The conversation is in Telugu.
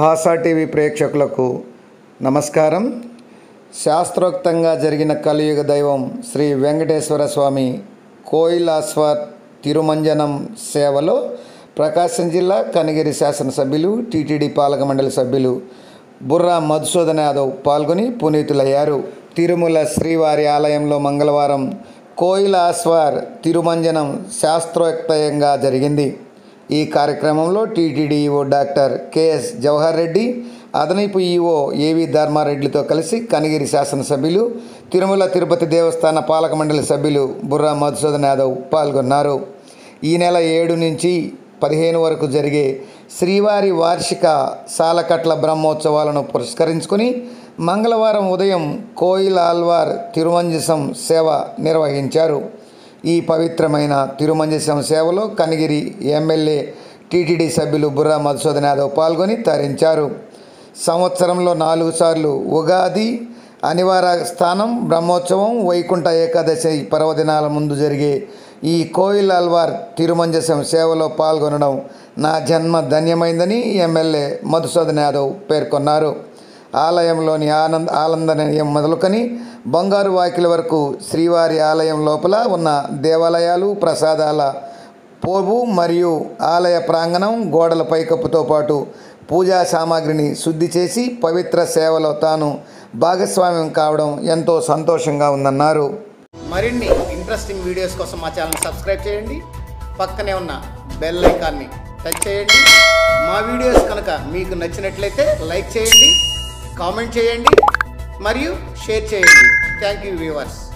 హాసా టీవీ ప్రేక్షకులకు నమస్కారం శాస్త్రోక్తంగా జరిగిన కలియుగ దైవం శ్రీ వెంకటేశ్వర స్వామి కోయిలాస్వర్ తిరుమంజనం సేవలో ప్రకాశం జిల్లా కనిగిరి శాసనసభ్యులు టీటీడీ పాలక మండలి సభ్యులు బుర్రా మధుసూదన్ యాదవ్ పాల్గొని పునీతులయ్యారు తిరుమల శ్రీవారి ఆలయంలో మంగళవారం కోయిలాస్వార్ తిరుమంజనం శాస్త్రోక్తంగా జరిగింది ఈ కార్యక్రమంలో TTD EO doctor KS Jawahar Reddy అదనపు ఈఓ ఏవి ధర్మారెడ్డితో కలిసి కనిగిరి శాసనసభ్యులు తిరుమల తిరుపతి దేవస్థాన పాలక మండలి సభ్యులు బుర్రా మధుసూదన్ యాదవ్ పాల్గొన్నారు ఈ నెల ఏడు నుంచి పదిహేను వరకు జరిగే శ్రీవారి వార్షిక సాలకట్ల బ్రహ్మోత్సవాలను పురస్కరించుకొని మంగళవారం ఉదయం కోయిల్ ఆల్వార్ తిరుమంజసం సేవ నిర్వహించారు ఈ పవిత్రమైన తిరుమంజసం సేవలో కనిగిరి ఎమ్మెల్యే టీటీడీ సభ్యులు బుర్రా మధుసూదన్ యాదవ్ పాల్గొని తరించారు సంవత్సరంలో నాలుగు సార్లు ఉగాది అనివార స్థానం బ్రహ్మోత్సవం వైకుంఠ ఏకాదశి పర్వదినాల ముందు జరిగే ఈ కోయిల్ అల్వార్ తిరుమంజసం సేవలో పాల్గొనడం నా జన్మ ధన్యమైందని ఎమ్మెల్యే మధుసూదన్ యాదవ్ పేర్కొన్నారు ఆలయంలోని ఆనంద్ ఆనందనీయం మొదలుకొని బంగారు వాకిల వరకు శ్రీవారి ఆలయం లోపల ఉన్న దేవాలయాలు ప్రసాదాల పోగు మరియు ఆలయ ప్రాంగణం గోడల పైకప్పుతో పాటు పూజా సామాగ్రిని శుద్ధి చేసి పవిత్ర సేవలో తాను భాగస్వామ్యం కావడం ఎంతో సంతోషంగా ఉందన్నారు మరిన్ని ఇంట్రెస్టింగ్ వీడియోస్ కోసం మా ఛానల్ సబ్స్క్రైబ్ చేయండి పక్కనే ఉన్న బెల్ ఐకాన్ని టచ్ చేయండి మా వీడియోస్ కనుక మీకు నచ్చినట్లయితే లైక్ చేయండి కామెంట్ చేయండి మరియు షేర్ చేయండి థ్యాంక్ యూ వ్యూవర్స్